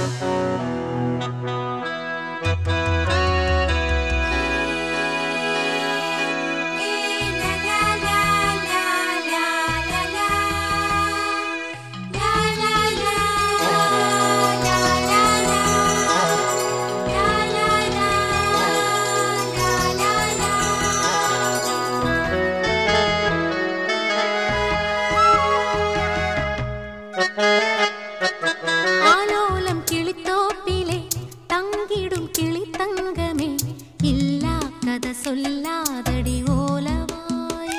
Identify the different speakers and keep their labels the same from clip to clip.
Speaker 1: ஆலோலம் கிளித்தோப்பிலே தங்கிடும் கிளி தங்கமே இல்லா கதை சொல்லாதடி ஓலவாய்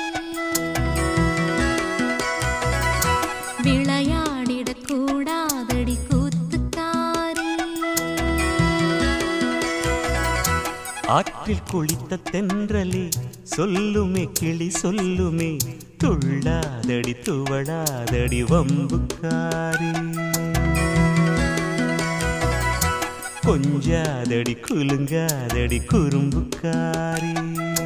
Speaker 1: விளையாடிடக் கூடாதடி கூத்துக்காரி
Speaker 2: ஆற்றில் குளித்த தென்றலே சொல்லுமே கிளி சொல்லுமே துள்ளாதடி துவளாதடி வம்புக்காரி கொஞ்சாதடி குலுங்காதடி குறும்புக்காரி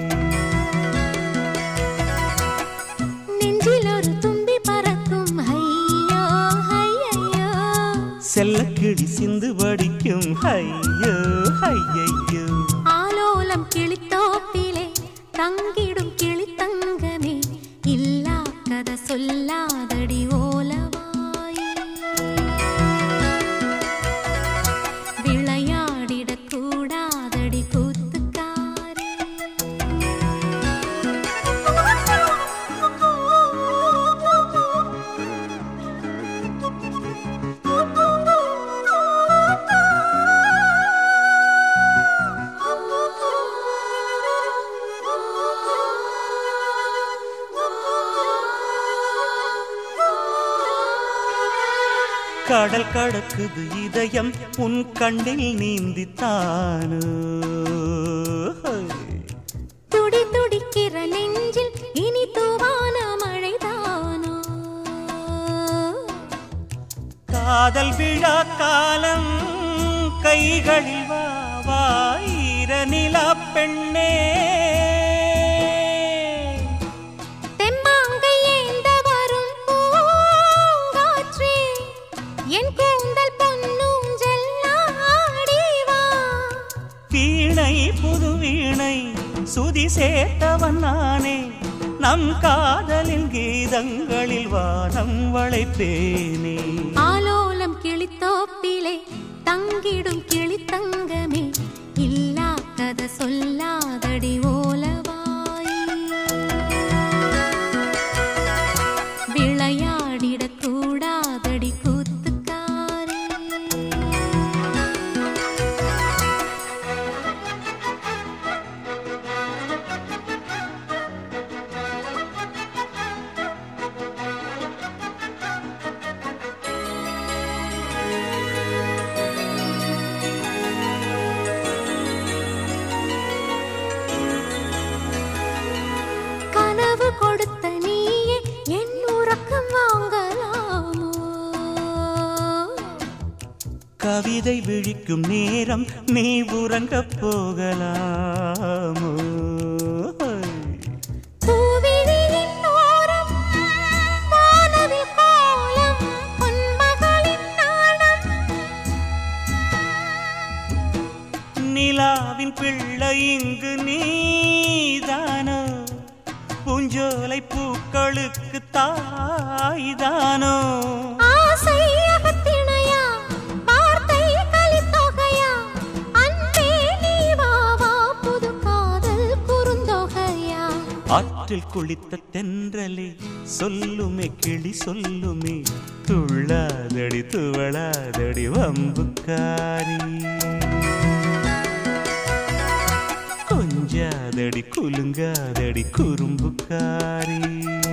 Speaker 1: நெஞ்சில் ஒரு தும்பி பறக்கும் ஐயோ ஐயையோ
Speaker 2: செல்ல கிளி சிந்து வடிக்கும் ஐயோ ஐயையோ
Speaker 1: ஆலோலம் கிளித்தோப்பிலே தங்கிடும் கிளி தங்கமே இல்லா கதை சொல்லாதடி ஓலவாய் விளையாடிடக் கூடாதடி கூத்துக்காரி
Speaker 2: கடல் கடக்குது இதயம் உன் கண்ணில் நீந்தித்தானோ
Speaker 1: துடி துடிக்கிற நெஞ்சில் இனி தூவான மழைதானோ
Speaker 2: காதல் விழா காலம் கைகளில் வா வாயிர நிலா பெண்ணே
Speaker 1: தெம்மாங்கை ஏந்த வரும் பூங்காற்றே, என் கூந்தல் பொன்னூஞ்சல் ஆடி வா.
Speaker 2: வீணை புது வீணை சுதி சேர்த்தவன் நானே நம் காதலின் கீதங்களில் வானம் வளைப்பேனே
Speaker 1: ஆலோலம் கிளித்தோப்பிலே தங்கிடும் கிளித்தங்கமே இல்லா கதை சொல்லாதடி ஓலவாய் விளையாடிடக் கூடாதடி கூத்துக்காரி கனவு கொடுத்த நீயே என் உறக்கம் வாங்கலாமோ
Speaker 2: கவிதை விழிக்கும் நேரம் நீ உறங்கப் போகலாமோ
Speaker 1: பூவிழியின் ஓரம் வானவில் கோலம் பொன்மகளின் நாணம்
Speaker 2: நிலாவின் பிள்ளை இங்கு நீதானோ பூஞ்சோலை பூக்களுக்கு தாய்தானோ
Speaker 1: ஆசை அகத்திணையா வார்த்தை கலித்தொகையா அன்பே நீ வா வா புது காதல் குறுந்தொகையா
Speaker 2: ஆற்றில் குளித்த தென்றலே சொல்லுமே கிளி சொல்லுமே துள்ளாதடி துவளாதடி வம்புக்காரி கொஞ்சாதடி குலுங்காதடி குறும்புக்காரி